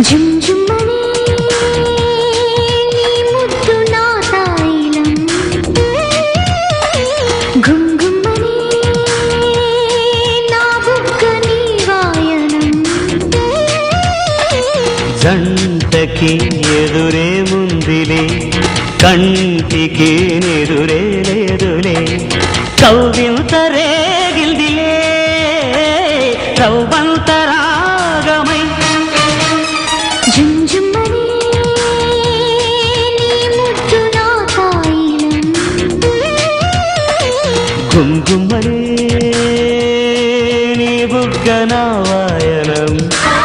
జుమ్ జుమ్మని నీ ముద్దు నా తాయిలం గుమ్ గుమ్మని నా బుగ్గ నీ వాయనం జంటకి ఎదురే ముందిలే కంటికి నెదురే లేదులే కవ్యంత రేగిల్దిలే రవ్వంత రాగమై జుమ్ జుమ్మని నీ ముద్దు నా తాయిలం గుంగుమనే నీ బుగ్గన వాయనం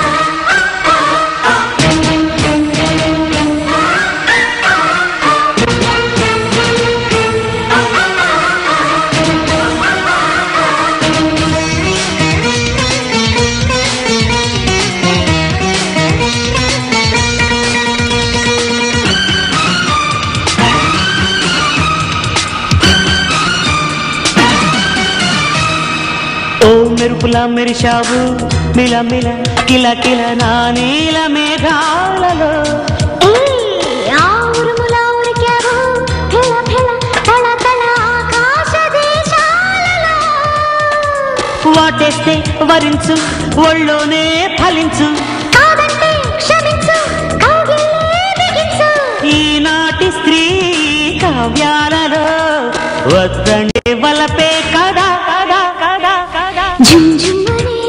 ఓ మెరుపులా మెరిశావు మిల మిల కిల కిల నా నీల మేఘాలలో ఏయ్, ఆ ఉరుములా ఉరికావు, ఫెల ఫెల, తళ తళ ఆకాశ దేశాలలో. వాటేస్తే వరించు ఒళ్ళోనే ఫలించు కాదంటే క్షమించు, కౌగిల్లే బిగించు. ఈనాటి స్త్రీ కావ్యాలలో వద్దండి వలపే కదా కదా కదా కదా జుమ్ జుమ్మని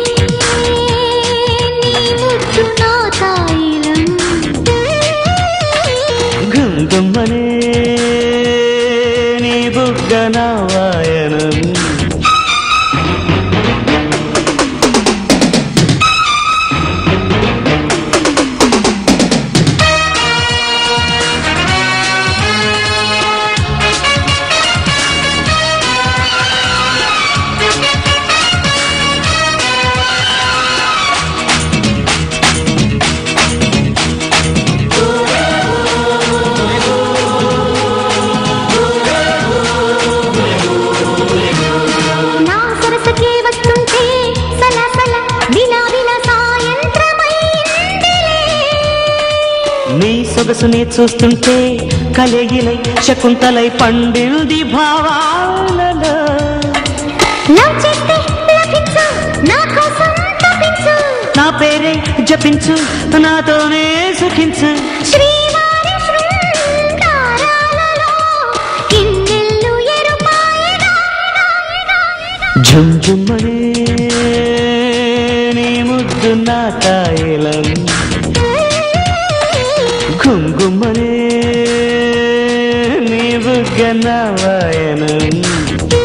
నీ ముద్దు నా తాయిలం. గుంగుమ్మనే నీ బుగ్గన వాయనం నా సరసకే వస్తుంటే సలసల విలా విలా సాయంత్రమైందిలే. నీ సొగసుని చూస్తుంటే కలగిలై శకుంతలై పండింది భావాలలో లవ్ చేస్తే లభించు, నా కోసం తప్పించు. నా పేరే జపించు నాతోనే సుఖించు శ్రీవారి శృంగారాలలో ఇన్నెల్లు ఎరుపాయగా. జుమ్ జుమ్మనే నీ ముద్దు నా తాయిలం గుంగుమ్మనే నీ బుగ్గన వాయనం